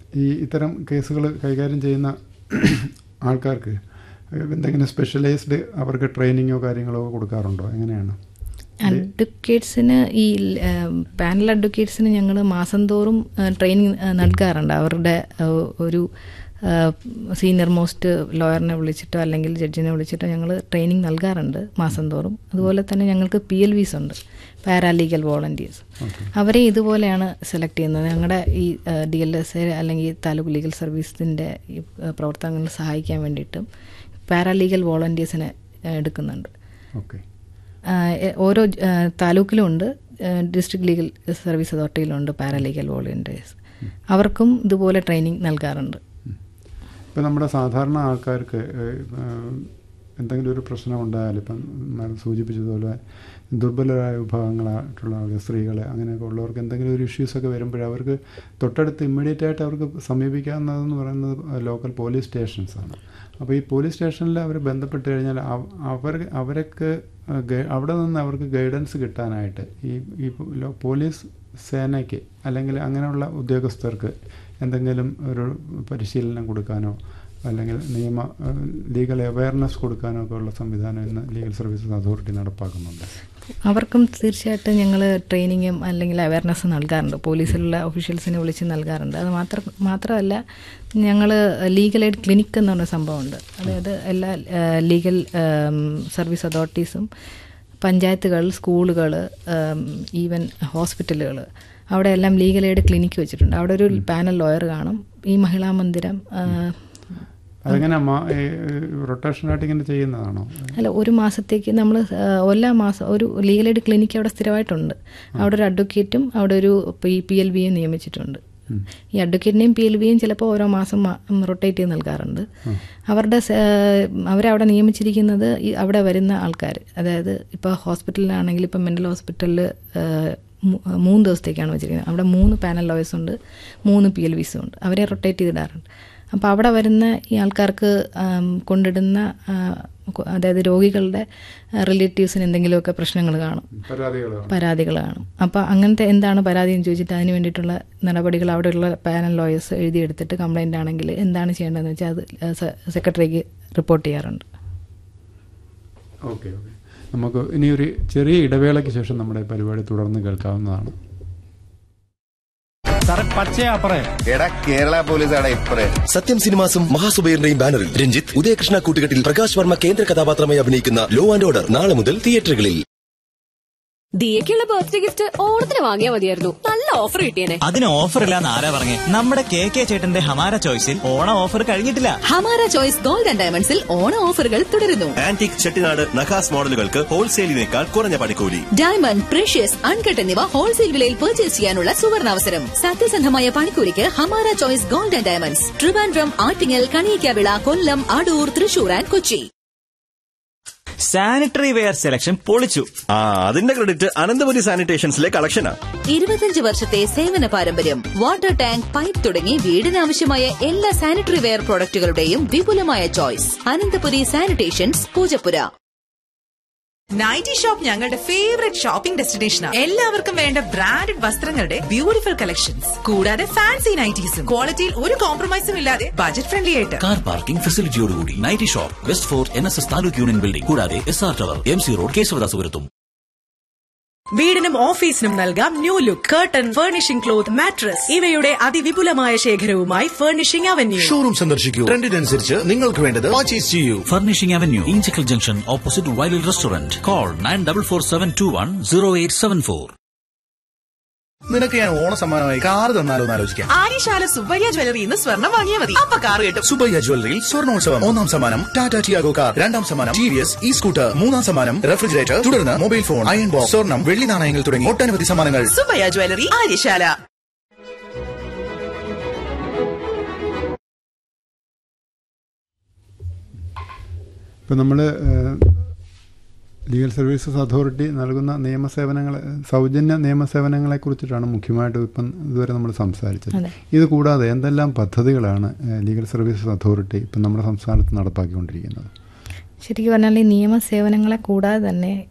ഈ ഇത്തരം കേസുകൾ കൈകാര്യം ചെയ്യുന്ന ആൾക്കാർക്ക് എന്തെങ്കിലും സ്പെഷ്യലൈസ്ഡ് അവർക്ക് ട്രെയിനിങ്ങോ കാര്യങ്ങളോ കൊടുക്കാറുണ്ടോ എങ്ങനെയാണ് അഡ്വക്കേറ്റ്സിന് ഈ പാനൽ അഡ്വക്കേറ്റ്സിന് ഞങ്ങൾ മാസം തോറും ട്രെയിനിങ് നൽകാറുണ്ട് അവരുടെ ഏഹ്, ഒരു സീനിയർ മോസ്റ്റ് ലോയറിനെ വിളിച്ചിട്ടോ അല്ലെങ്കിൽ ജഡ്ജിനെ വിളിച്ചിട്ടോ ഞങ്ങൾ ട്രെയിനിങ് നൽകാറുണ്ട് മാസം തോറും അതുപോലെ തന്നെ ഞങ്ങൾക്ക് പി എൽ വിസ് ഉണ്ട് പാരാലീഗൽ വോളണ്ടിയേഴ്സ് അവരെ ഇതുപോലെയാണ് സെലക്ട് ചെയ്യുന്നത് ഞങ്ങളുടെ ഈ ഡി എൽ എസ് എ അല്ലെങ്കിൽ താലൂക്ക് ലീഗൽ സർവീസിൻ്റെ ഈ ഏഹ്, പ്രവർത്തനങ്ങളിൽ സഹായിക്കാൻ വേണ്ടിയിട്ടും പാരാലീഗൽ വോളണ്ടിയേഴ്സിനെ ഏഹ്, എടുക്കുന്നുണ്ട് ഓക്കെ ആ, എ- ഓരോ ആ, താലൂക്കിലും ഉണ്ട് ഡിസ്ട്രിക്ട് ലീഗൽ സർവീസ് അതോറിറ്റിയിലുണ്ട് പാരാലീഗൽ വോളണ്ടിയേഴ്സ് അവർക്കും ഇതുപോലെ ട്രെയിനിങ് നൽകാറുണ്ട് ഇപ്പം നമ്മുടെ സാധാരണ ആൾക്കാർക്ക് ഏഹ്, ഏഹ്, എന്തെങ്കിലും ഒരു പ്രശ്നം ഉണ്ടായാൽ ഇപ്പം മാഡം സൂചിപ്പിച്ചതുപോലെ ദുർബലരായ വിഭാഗങ്ങളായിട്ടുള്ള ആളുകൾ സ്ത്രീകൾ അങ്ങനെയൊക്കെ ഉള്ളവർക്ക് എന്തെങ്കിലും ഒരു ഇഷ്യൂസൊക്കെ വരുമ്പോൾ അവർക്ക് തൊട്ടടുത്ത് ഇമ്മീഡിയറ്റ് ആയിട്ട് അവർക്ക് സമീപിക്കാവുന്നതെന്ന് പറയുന്നത് ലോക്കൽ പോലീസ് സ്റ്റേഷൻസ് ആണ് അപ്പോൾ ഈ പോലീസ് സ്റ്റേഷനിൽ അവർ ബന്ധപ്പെട്ട് കഴിഞ്ഞാൽ അവ- അവർ അവർക്ക് ഗ- അവിടെ നിന്ന് അവർക്ക് ഗൈഡൻസ് കിട്ടാനായിട്ട് ഈ ഈ ലോ- പോലീസ് സേനയ്ക്ക് അല്ലെങ്കിൽ അങ്ങനെയുള്ള ഉദ്യോഗസ്ഥർക്ക് എന്തെങ്കിലും ഒരു പരിശീലനം കൊടുക്കാനോ അല്ലെങ്കിൽ നിയമ ലീഗൽ അവയർനെസ് കൊടുക്കാനോ ഒക്കെ ഉള്ള സംവിധാനം ഇന്ന് ലീഗൽ സർവീസസ് അതോറിറ്റി നടപ്പാക്കുന്നുണ്ട് അവർക്കും തീർച്ചയായിട്ടും ഞങ്ങൾ ട്രെയിനിങ്ങും അല്ലെങ്കിൽ അവയർനെസ് നൽകാറുണ്ട് പോലീസിലുള്ള ഒഫീഷ്യൽസിനെ വിളിച്ച് നൽകാറുണ്ട് അത് മാത്രം മാത്രമല്ല ഞങ്ങൾ ലീഗൽ എയ്ഡ് ക്ലിനിക്ക് എന്ന് പറഞ്ഞ സംഭവമുണ്ട് അതായത് എല്ലാ ലീഗൽ സർവീസ് അതോറിറ്റീസും പഞ്ചായത്തുകൾ സ്കൂളുകൾ ഈവൻ ഹോസ്പിറ്റലുകൾ അവിടെ എല്ലാം ലീഗൽ എയ്ഡ് ക്ലിനിക്ക് വെച്ചിട്ടുണ്ട് അവിടെ ഒരു പാനൽ ലോയർ കാണും ഈ മഹിളാ മന്ദിരം ആ, അതെങ്ങനെ റൊട്ടേഷനായിട്ട് ഇങ്ങനെ ചെയ്യുന്നതാണോ അല്ല ഒരു മാസത്തേക്ക് നമ്മൾ എല്ലാ മാസം ഒരു ലീഗൽ എയ്ഡ് ക്ലിനിക്ക് അവിടെ സ്ഥിരമായിട്ടുണ്ട് അവിടെ ഒരു അഡ്വക്കേറ്റും അവിടെ ഒരു പി എൽ ബിയും നിയമിച്ചിട്ടുണ്ട് ഈ അഡ്വക്കേറ്റിനെയും പി എൽ ബിയും ചിലപ്പോൾ ഓരോ മാസം റൊട്ടേറ്റ് ചെയ്ത് നൽകാറുണ്ട് അവരുടെ സ- അവരവിടെ നിയമിച്ചിരിക്കുന്നത് ഈ അവിടെ വരുന്ന ആൾക്കാർ അതായത് ഇപ്പോൾ ഹോസ്പിറ്റലിലാണെങ്കിൽ ഇപ്പോൾ മെൻ്റൽ ഹോസ്പിറ്റലിൽ മൂന്ന് ദിവസത്തേക്കാണ് വെച്ചിരിക്കുന്നത് അവിടെ മൂന്ന് പാനൽ ലോയേഴ്സ് ഉണ്ട് മൂന്ന് പി എൽ വിസും ഉണ്ട് അവരെ റൊട്ടേറ്റ് ചെയ്തിടാറുണ്ട് അപ്പോൾ അവിടെ വരുന്ന ഈ ആൾക്കാർക്ക് ആം, കൊണ്ടിടുന്ന ആ, കൊ- അതായത് രോഗികളുടെ റിലേറ്റീവ്സിന് എന്തെങ്കിലുമൊക്കെ പ്രശ്നങ്ങൾ കാണും പരാതികൾ പരാതികൾ കാണും അപ്പോൾ അങ്ങനത്തെ എന്താണ് പരാതി എന്ന് ചോദിച്ചിട്ട് അതിന് വേണ്ടിയിട്ടുള്ള നടപടികൾ അവിടെയുള്ള പാനൽ ലോയേഴ്സ് എഴുതിയെടുത്തിട്ട് കംപ്ലൈൻ്റ് ആണെങ്കിൽ എന്താണ് ചെയ്യേണ്ടതെന്ന് വെച്ചാൽ അത് സെ- സെക്രട്ടറിക്ക് റിപ്പോർട്ട് ചെയ്യാറുണ്ട് ഓക്കെ ഓക്കെ നമുക്ക് ഇനി ഒരു ചെറിയ ഇടവേളയ്ക്ക് ശേഷം നമ്മുടെ പരിപാടി തുടർന്ന് കേൾക്കാവുന്നതാണ് സാറേ പച്ചയാപ്പറേ എടാ കേരള പോലീസാണ് ഇപ്പറേ സത്യം സിനിമാസും മഹാസുബൈറിന്റെയും ബാനറിൽ രഞ്ജിത്ത് ഉദയകൃഷ്ണ കൂട്ടുകെട്ടിൽ പ്രകാശ് വർമ്മ കേന്ദ്ര കഥാപാത്രമായി അഭിനയിക്കുന്ന ലോ ആൻഡ് ഓർഡർ നാളെ മുതൽ തിയേറ്ററുകളിൽ ദിയക്കുള്ള ബർത്ത്ഡേ ഗിഫ്റ്റ് ഓണത്തിന് വാങ്ങിയാൽ മതിയായിരുന്നു നല്ല ഓഫർ കിട്ടിയേനെ അതിന് ഓഫർ ഇല്ലാന്ന് ആരാ പറഞ്ഞേ നമ്മുടെ കെ കെ ചേട്ടന്റെ ഹമാര ചോയ്സിൽ ഓണ ഓഫർ കഴിഞ്ഞിട്ടില്ല ഹമാര ചോയ്സ് ഗോൾഡ് ആൻഡ് ഡയമണ്ട്സിൽ ഓണ ഓഫറുകൾ തുടരുന്നു ആന്റിക് ചെട്ടിനാട് നഖാസ് മോഡലുകൾക്ക് ഹോൾസെയിലിനേക്കാൾ കുറഞ്ഞ പണിക്കൂലി ഡയമണ്ട് പ്രഷ്യസ് അൺകട്ട് എന്നിവ ഹോൾസെയിൽ വിലയിൽ പർച്ചേസ് ചെയ്യാനുള്ള സുവർണാവസരം സത്യസന്ധമായ പണിക്കൂലിക്ക് Hamara choice gold and diamonds Trivandrum Attingal Kaniyikkavila Kollam Adoor Thrissur and Kochi sanitary ware selection പൊളിച്ചു ആ അതിന്റെ ക്രെഡിറ്റ് അനന്തപുരി സാനിറ്റേഷൻസിലെ കളക്ഷനാ ഇരുപത്തിയഞ്ച് വർഷത്തെ സേവന പാരമ്പര്യം വാട്ടർ ടാങ്ക് പൈപ്പ് തുടങ്ങി വീടിനാവശ്യമായ എല്ലാ സാനിറ്ററി വെയർ പ്രോഡക്റ്റുകളുടെയും വിപുലമായ choice Ananthapuri sanitations Poojappura nighty shop ഞങ്ങളുടെ ഫേവറേറ്റ് ഷോപ്പിംഗ് ഡെസ്റ്റിനേഷനാണ് എല്ലാവർക്കും വേണ്ട ബ്രാൻഡഡ് വസ്ത്രങ്ങളുടെ ബ്യൂട്ടിഫുൾ കളക്ഷൻസ് കൂടാതെ ഫാൻസി നൈറ്റീസും ക്വാളിറ്റിയിൽ ഒരു കോംപ്രമൈസും ഇല്ലാതെ ബജറ്റ് ഫ്രണ്ട്ലി ആയിട്ട് കാർ പാർക്കിംഗ് ഫെസിലിറ്റിയോടുകൂടി nighty shop west fort N S S taluk union building കൂടാതെ S R tower M C road കേശവദാസുപുരത്തും വീടിനും ഓഫീസിനും നൽകാം new look curtain furnishing cloth mattress ഇവയുടെ അതിവിപുലമായ ശേഖരവുമായി ഫർണിഷിംഗ് അവന്യൂ ഷോറൂം സന്ദർശിക്കൂ ട്രെൻഡിനനുസരിച്ച് നിങ്ങൾക്ക് വേണ്ടത് പർച്ചേസ് ചെയ്യൂ furnishing avenue Inchakkal junction opposite വൈലിൽ restaurant call nine double four seven two one zero eight seven four നിനക്ക് ഞാൻ ഓണ സമ്മാനമായി കാർ തന്നാലോ എന്ന് ആലോചിക്കാം ആര്യശാല സുബ്ബയ്യ ജ്വല്ലറി ഇന്ന് സ്വർണ്ണം വാങ്ങിയാൽ മതി അപ്പൊ കാർ കിട്ടും സുബയ്യ ജ്വല്ലറിയിൽ സ്വർണോത്സവം ഒന്നാം സമ്മാനം ടാറ്റ ടിയാഗോ കാർ രണ്ടാം സമ്മാനം ടി വി എസ് ഇ സ്കൂട്ടർ മൂന്നാം സമ്മാനം റെഫ്രിജറേറ്റർ തുടർന്ന് മൊബൈൽ ഫോൺ അയൺ ബോക്സ് സ്വർണം വെള്ളി നാണയങ്ങൾ തുടങ്ങി ഒട്ടനവധി സമ്മാനങ്ങൾ സുബ്ബയ്യ ജ്വല്ലറി ആര്യശാല ഇപ്പം നമ്മൾ ലീഗൽ സർവീസസ് അതോറിറ്റി നൽകുന്ന നിയമസേവനങ്ങൾ സൗജന്യ നിയമസേവനങ്ങളെ കുറിച്ചിട്ടാണ് മുഖ്യമായിട്ടും ഇപ്പം ഇതുവരെ നമ്മൾ സംസാരിച്ചത് അതെ. ഇത് കൂടാതെ എന്തെല്ലാം പദ്ധതികളാണ് ഏഹ്, ലീഗൽ സർവീസസ് അതോറിറ്റി ഇപ്പം നമ്മുടെ സംസ്ഥാനത്ത് നടപ്പാക്കിക്കൊണ്ടിരിക്കുന്നത് ശരിക്കും പറഞ്ഞാൽ ഈ നിയമ സേവനങ്ങളെ കൂടാതെ തന്നെ